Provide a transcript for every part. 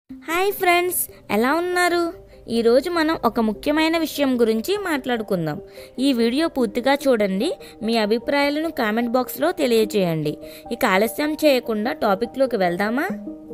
hi friends ఎలా ఉన్నారు ఈరోజు మనం ఒక ముఖ్యమైన విషయం గురించి మాట్లాడుకుందాం ఈ వీడియో పూర్తిగా చూడండి మీ అభిప్రాయాలను కామెంట్ బాక్స్లో తెలియజేయండి ఇక ఆలస్యం చేయకుండా టాపిక్లోకి వెళ్దామా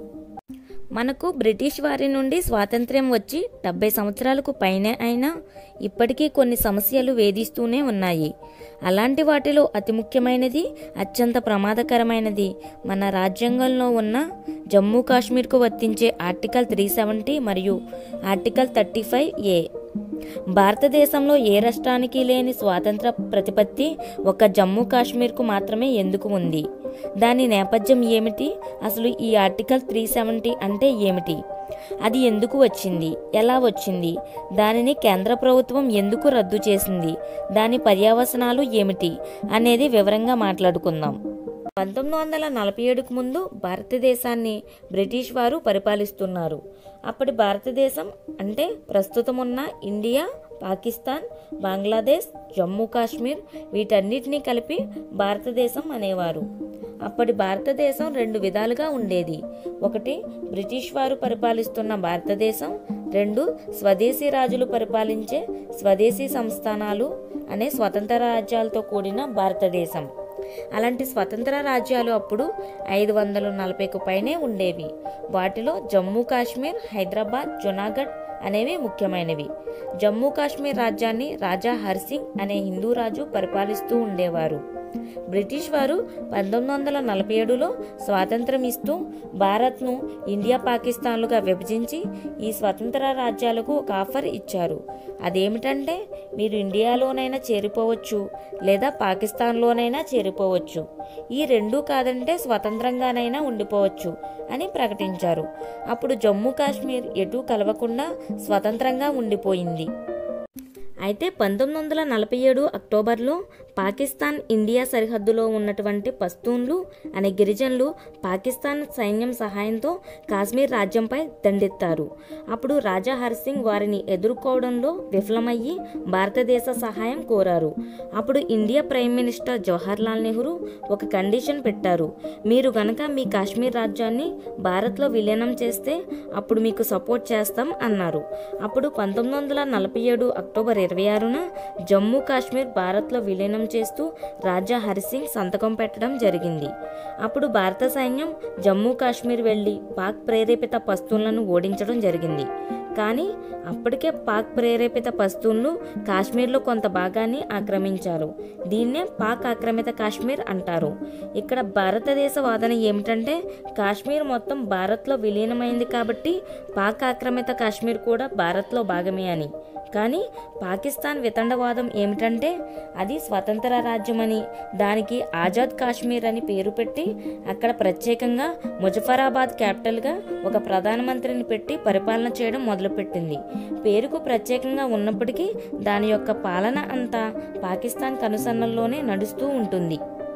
మనకు బ్రిటిష్ వారి నుండి స్వాతంత్ర్యం వచ్చి డెబ్బై సంవత్సరాలకు పైనే అయినా ఇప్పటికీ కొన్ని సమస్యలు వేధిస్తూనే ఉన్నాయి అలాంటి వాటిలో అతి ముఖ్యమైనది అత్యంత ప్రమాదకరమైనది మన రాజ్యాంగంలో ఉన్న జమ్మూ కాశ్మీర్కు వర్తించే ఆర్టికల్ త్రీ సెవెంటీ మరియు ఆర్టికల్ థర్టీ ఫైవ్ ఏ భారతదేశంలో ఏ రాష్ట్రానికి లేని స్వాతంత్ర ప్రతిపత్తి ఒక జమ్మూ కాశ్మీర్కు మాత్రమే ఎందుకు ఉంది దాని నేపథ్యం ఏమిటి అసలు ఈ ఆర్టికల్ త్రీ సెవెంటీ అంటే ఏమిటి అది ఎందుకు వచ్చింది ఎలా వచ్చింది దానిని కేంద్ర ప్రభుత్వం ఎందుకు రద్దు చేసింది దాని పర్యవసనాలు ఏమిటి అనేది వివరంగా మాట్లాడుకుందాం పంతొమ్మిది వందల నలభై ఏడుకు ముందు భారతదేశాన్ని బ్రిటిష్ వారు పరిపాలిస్తున్నారు అప్పటి భారతదేశం అంటే ప్రస్తుతం ఉన్న ఇండియా పాకిస్తాన్ బంగ్లాదేశ్ జమ్మూ కాశ్మీర్ వీటన్నిటినీ కలిపి భారతదేశం అనేవారు అప్పటి భారతదేశం రెండు విధాలుగా ఉండేది ఒకటి బ్రిటిష్ వారు పరిపాలిస్తున్న భారతదేశం రెండు స్వదేశీ రాజులు పరిపాలించే స్వదేశీ సంస్థానాలు అనే స్వతంత్ర రాజ్యాలతో కూడిన భారతదేశం అలాంటి స్వతంత్ర రాజ్యాలు అప్పుడు ఐదు వందల నలభైకు పైనే ఉండేవి వాటిలో జమ్మూ కాశ్మీర్ హైదరాబాద్ జునాగఢ్ అనేవి ముఖ్యమైనవి జమ్మూ కాశ్మీర్ రాజ్యాన్ని రాజా హర్సింగ్ అనే హిందూ రాజు పరిపాలిస్తూ ఉండేవారు బ్రిటిష్ వారు పంతొమ్మిది వందల నలభై ఏడులో స్వాతంత్రం ఇస్తూ భారత్ను ఇండియా పాకిస్తాన్లుగా విభజించి ఈ స్వతంత్ర రాజ్యాలకు ఒక ఆఫర్ ఇచ్చారు అదేమిటంటే మీరు ఇండియాలోనైనా చేరిపోవచ్చు లేదా పాకిస్తాన్లోనైనా చేరిపోవచ్చు ఈ రెండూ కాదంటే స్వతంత్రంగానైనా ఉండిపోవచ్చు అని ప్రకటించారు అప్పుడు జమ్మూ కాశ్మీర్ ఎటూ కలవకుండా స్వతంత్రంగా ఉండిపోయింది అయితే పంతొమ్మిది వందల నలభై ఏడు అక్టోబర్లో పాకిస్తాన్ ఇండియా సరిహద్దులో ఉన్నటువంటి పస్తూన్లు అనే గిరిజనులు పాకిస్తాన్ సైన్యం సహాయంతో కాశ్మీర్ రాజ్యంపై దండెత్తారు అప్పుడు రాజా హర్సింగ్ వారిని ఎదుర్కోవడంలో విఫలమయ్యి భారతదేశ సహాయం కోరారు అప్పుడు India prime minister Jawaharlal Nehru ఒక కండిషన్ పెట్టారు మీరు గనక మీ కాశ్మీర్ రాజ్యాన్ని భారత్లో విలీనం చేస్తే అప్పుడు మీకు సపోర్ట్ చేస్తాం అన్నారు అప్పుడు పంతొమ్మిది వందల నలభై ఏడు అక్టోబర్ ఇరవై ఆరున జమ్మూ కాశ్మీర్ భారత్లో విలీనం చేస్తూ రాజా హరిసింగ్ సంతకం పెట్టడం జరిగింది అప్పుడు భారత సైన్యం జమ్మూ కాశ్మీర్ వెళ్లి పాక్ ప్రేరేపిత పస్తువులను ఓడించడం జరిగింది కానీ అప్పటికే పాక్ ప్రేరేపిత పస్తువులు కాశ్మీర్లో కొంత భాగాన్ని ఆక్రమించారు దీన్నే పాక్ ఆక్రమిత కాశ్మీర్ అంటారు ఇక్కడ భారతదేశ వాదన ఏమిటంటే కాశ్మీర్ మొత్తం భారత్లో విలీనమైంది కాబట్టి పాక్ ఆక్రమిత కాశ్మీర్ కూడా భారత్లో భాగమే అని కానీ పాకిస్తాన్ వితండవాదం ఏమిటంటే అది స్వతంత్ర రాజ్యమని దానికి ఆజాద్ కాశ్మీర్ అని పేరు పెట్టి అక్కడ ప్రత్యేకంగా ముజఫరాబాద్ క్యాపిటల్గా ఒక ప్రధానమంత్రిని పెట్టి పరిపాలన చేయడం మొదలుపెట్టింది పేరుకు ప్రత్యేకంగా ఉన్నప్పటికీ దాని యొక్క పాలన అంతా పాకిస్తాన్ కనుసన్నల్లోనే నడుస్తూ ఉంటుంది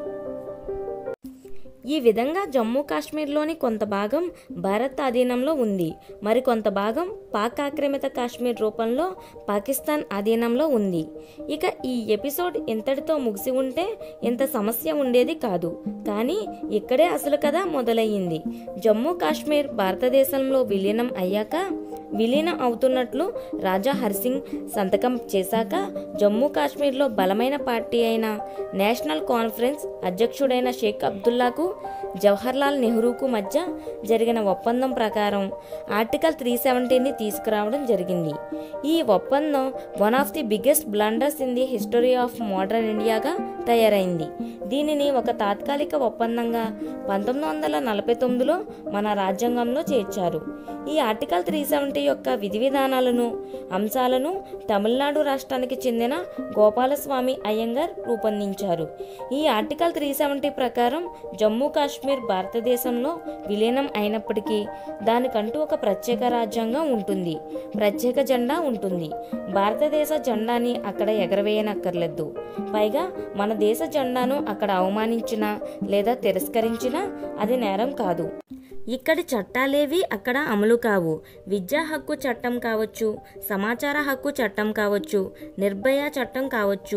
ఈ విధంగా జమ్మూ కాశ్మీర్లోని కొంత భాగం భారత్ అధీనంలో ఉంది మరి కొంత భాగం పాక్ ఆక్రమిత కాశ్మీర్ రూపంలో పాకిస్తాన్ అధీనంలో ఉంది ఇక ఈ ఎపిసోడ్ ఇంతటితో ముగిసి ఉంటే ఇంత సమస్య ఉండేది కాదు కానీ ఇక్కడే అసలు కథ మొదలయ్యింది జమ్మూ కాశ్మీర్ భారతదేశంలో విలీనం అయ్యాక విలీనం అవుతున్నట్లు రాజా హర్సింగ్ సంతకం చేశాక జమ్మూ కాశ్మీర్లో బలమైన పార్టీ అయిన నేషనల్ కాన్ఫరెన్స్ అధ్యక్షుడైన షేక్ అబ్దుల్లాకు జవహర్లాల్ నెహ్రూకు మధ్య జరిగిన ఒప్పందం ప్రకారం ఆర్టికల్ త్రీ సెవెంటీని తీసుకురావడం జరిగింది ఈ ఒప్పందం one of the biggest blunders in the history of modern ఇండియాగా తయారైంది దీనిని ఒక తాత్కాలిక ఒప్పందంగా పంతొమ్మిది వందల నలభై తొమ్మిదిలో మన రాజ్యాంగంలో చేర్చారు ఈ ఆర్టికల్ త్రీ సెవెంటీ యొక్క విధి విధానాలను అంశాలను తమిళనాడు రాష్ట్రానికి చెందిన గోపాలస్వామి అయ్యంగార్ రూపొందించారు ఈ ఆర్టికల్ త్రీ సెవెంటీ ప్రకారం జమ్మూ కాశ్మీర్ భారతదేశంలో విలీనం అయినప్పటికీ దానికంటూ ఒక ప్రత్యేక రాజ్యాంగం ఉంటుంది ప్రత్యేక జెండా ఉంటుంది భారతదేశ జెండాని అక్కడ ఎగరవేయనక్కర్లేదు పైగా మన దేశ జెండాను అక్కడ అవమానించినా లేదా తిరస్కరించినా అది నేరం కాదు ఇక్కడి చట్టాలేవి అక్కడ అమలు కావు విద్యా హక్కు చట్టం కావచ్చు సమాచార హక్కు చట్టం కావచ్చు నిర్భయ చట్టం కావచ్చు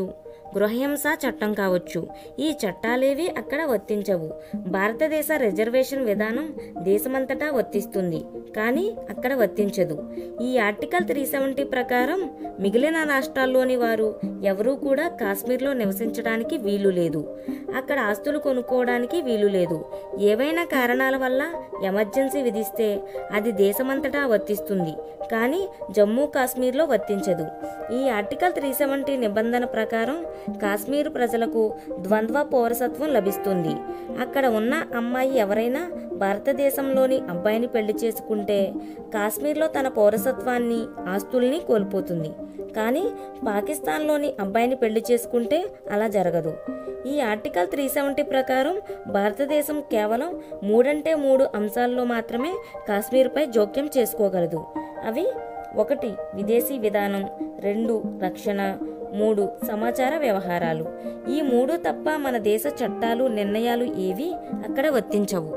గృహహింస చట్టం కావచ్చు ఈ చట్టాలేవి అక్కడ వర్తించవు భారతదేశ రిజర్వేషన్ విధానం దేశమంతటా వర్తిస్తుంది కానీ అక్కడ వర్తించదు ఈ ఆర్టికల్ త్రీ సెవెంటీ ప్రకారం మిగిలిన రాష్ట్రాల్లోని వారు ఎవరూ కూడా కాశ్మీర్లో నివసించడానికి వీలు లేదు అక్కడ ఆస్తులు కొనుక్కోవడానికి వీలు లేదు ఏవైనా కారణాల వల్ల ఎమర్జెన్సీ విధిస్తే అది దేశమంతటా వర్తిస్తుంది కానీ జమ్మూ కాశ్మీర్లో వర్తించదు ఈ ఆర్టికల్ త్రీ సెవెంటీ నిబంధన ప్రకారం కాశ్మీర్ ప్రజలకు ద్వంద్వ పౌరసత్వం లభిస్తుంది అక్కడ ఉన్న అమ్మాయి ఎవరైనా భారతదేశంలోని అబ్బాయిని పెళ్లి చేసుకుంటే కాశ్మీర్లో తన పౌరసత్వాన్ని ఆస్తుల్ని కోల్పోతుంది కానీ పాకిస్తాన్లోని అబ్బాయిని పెళ్లి చేసుకుంటే అలా జరగదు ఈ ఆర్టికల్ త్రీ సెవెంటీ ప్రకారం భారతదేశం కేవలం మూడంటే మూడు అంశాల్లో మాత్రమే కాశ్మీర్పై జోక్యం చేసుకోగలదు అవి ఒకటి విదేశీ విధానం రెండు రక్షణ మూడు సమాచార వ్యవహారాలు ఈ మూడు తప్ప మన దేశ చట్టాలు నిర్ణయాలు ఏవి అక్కడ వర్తించవు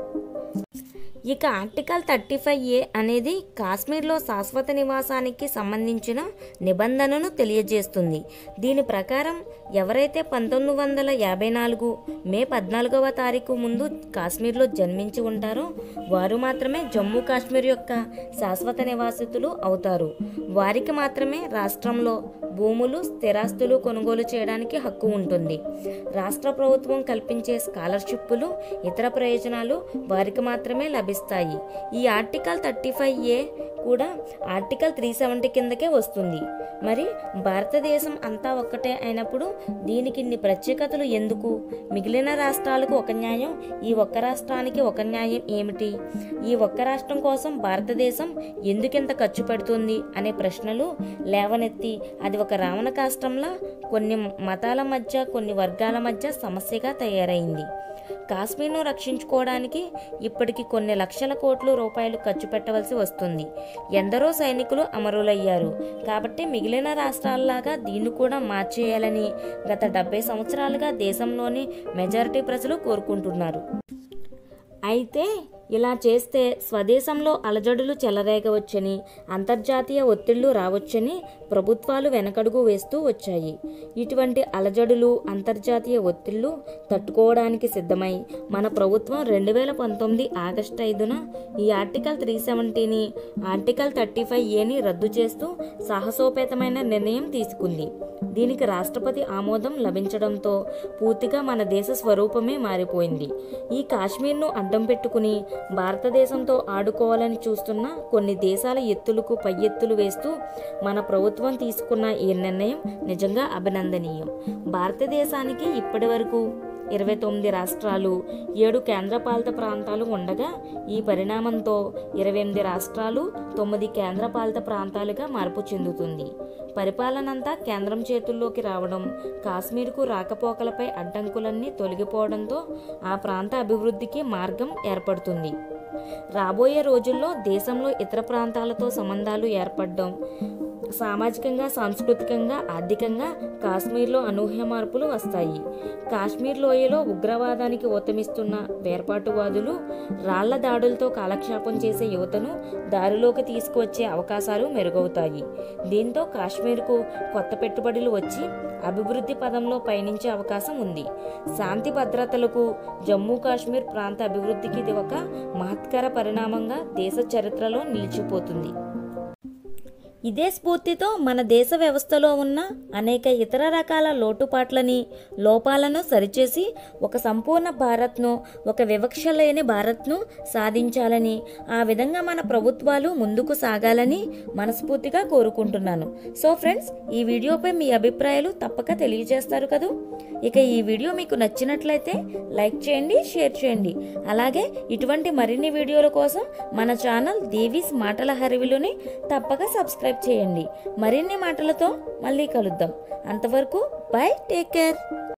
ఇక ఆర్టికల్ థర్టీ ఫైవ్ ఏ అనేది కాశ్మీర్లో శాశ్వత నివాసానికి సంబంధించిన నిబంధనను తెలియజేస్తుంది దీని ప్రకారం ఎవరైతే పంతొమ్మిది వందల యాభై నాలుగు మే పద్నాలుగవ తారీఖు ముందు కాశ్మీర్లో జన్మించి ఉంటారో వారు మాత్రమే జమ్మూ కాశ్మీర్ యొక్క శాశ్వత నివాసితులు అవుతారు వారికి మాత్రమే రాష్ట్రంలో భూములు స్థిరాస్తులు కొనుగోలు చేయడానికి హక్కు ఉంటుంది రాష్ట్ర ప్రభుత్వం కల్పించే స్కాలర్షిప్పులు ఇతర ప్రయోజనాలు వారికి మాత్రమే లభిస్తాయి ఈ ఆర్టికల్ థర్టీ ఫైవ్ ఏ కూడా ఆర్టికల్ త్రీ సెవెంటీ కిందకే వస్తుంది మరి భారతదేశం అంతా ఒక్కటే అయినప్పుడు దీనికి ఇన్ని ప్రత్యేకతలు ఎందుకు మిగిలిన రాష్ట్రాలకు ఒక న్యాయం ఈ ఒక్క రాష్ట్రానికి ఒక న్యాయం ఏమిటి ఈ ఒక్క రాష్ట్రం కోసం భారతదేశం ఎందుకింత ఖర్చు పెడుతుంది అనే ప్రశ్నలు లేవనెత్తి అది ఒక రావణ కాష్టంలా కొన్ని మతాల మధ్య కొన్ని వర్గాల మధ్య సమస్యగా తయారైంది కాశ్మీర్ను రక్షించుకోవడానికి ఇప్పటికి కొన్ని లక్షల కోట్ల రూపాయలు ఖర్చు పెట్టవలసి వస్తుంది ఎందరో సైనికులు అమరులయ్యారు కాబట్టి మిగిలిన రాష్ట్రాల్లాగా దీన్ని కూడా మార్చేయాలని గత డెబ్బై సంవత్సరాలుగా దేశంలోని మెజారిటీ ప్రజలు కోరుకుంటున్నారు అయితే ఇలా చేస్తే స్వదేశంలో అలజడులు చెలరేగవచ్చని అంతర్జాతీయ ఒత్తిళ్లు రావచ్చని ప్రభుత్వాలు వెనకడుగు వేస్తూ వచ్చాయి ఇటువంటి అలజడులు అంతర్జాతీయ ఒత్తిళ్లు తట్టుకోవడానికి సిద్ధమై మన ప్రభుత్వం రెండు వేల పంతొమ్మిది ఆగస్టు ఐదున ఈ ఆర్టికల్ త్రీ సెవెంటీని ఆర్టికల్ థర్టీ ఫైవ్ ఏని రద్దు చేస్తూ సాహసోపేతమైన నిర్ణయం తీసుకుంది దీనికి రాష్ట్రపతి ఆమోదం లభించడంతో పూర్తిగా మన దేశ స్వరూపమే మారిపోయింది ఈ కాశ్మీర్ను అడ్డం పెట్టుకుని భారతదేశంతో ఆడుకోవాలని చూస్తున్న కొన్ని దేశాల ఎత్తులకు పై ఎత్తులు వేస్తూ మన ప్రభుత్వం తీసుకున్న ఈ నిర్ణయం నిజంగా అభినందనీయం భారతదేశానికి ఇప్పటి వరకు ఇరవై తొమ్మిది రాష్ట్రాలు ఏడు కేంద్రపాలిత ప్రాంతాలు ఉండగా ఈ పరిణామంతో ఇరవై ఎనిమిది రాష్ట్రాలు తొమ్మిది కేంద్రపాలిత ప్రాంతాలుగా మార్పు చెందుతుంది పరిపాలనంతా కేంద్రం చేతుల్లోకి రావడం కాశ్మీర్కు రాకపోకలపై అడ్డంకులన్నీ తొలగిపోవడంతో ఆ ప్రాంత అభివృద్ధికి మార్గం ఏర్పడుతుంది రాబోయే రోజుల్లో దేశంలో ఇతర ప్రాంతాలతో సంబంధాలు ఏర్పడడం సామాజికంగా సాంస్కృతికంగా ఆర్థికంగా కాశ్మీర్లో అనూహ్య మార్పులు వస్తాయి కాశ్మీర్ లోయలో ఉగ్రవాదానికి ఊతమిస్తున్న వేర్పాటువాదులు రాళ్ల దాడులతో కాలక్షేపం చేసే యువతను దారిలోకి తీసుకువచ్చే అవకాశాలు మెరుగవుతాయి దీంతో కాశ్మీర్కు కొత్త పెట్టుబడులు వచ్చి అభివృద్ధి పదంలో పయనించే అవకాశం ఉంది శాంతి భద్రతలకు జమ్మూ కాశ్మీర్ ప్రాంత అభివృద్ధికి ఇది ఒక మహత్కర పరిణామంగా దేశ చరిత్రలో నిలిచిపోతుంది ఇదే స్ఫూర్తితో మన దేశ వ్యవస్థలో ఉన్న అనేక ఇతర రకాల లోటుపాట్లని లోపాలను సరిచేసి ఒక సంపూర్ణ భారత్ను ఒక వివక్ష లేని భారత్ను సాధించాలని ఆ విధంగా మన ప్రభుత్వాలు ముందుకు సాగాలని మనస్ఫూర్తిగా కోరుకుంటున్నాను సో ఫ్రెండ్స్ ఈ వీడియోపై మీ అభిప్రాయాలు తప్పక తెలియజేస్తారు కదూ ఇక ఈ వీడియో మీకు నచ్చినట్లయితే లైక్ చేయండి షేర్ చేయండి అలాగే ఇటువంటి మరిన్ని వీడియోల కోసం మన ఛానల్ దేవీస్ మాటల హరివిలుని తప్పక సబ్స్క్రైబ్ చేయండి మరిన్ని మాటలతో మళ్ళీ కలుద్దాం అంతవరకు బై టేక్ కేర్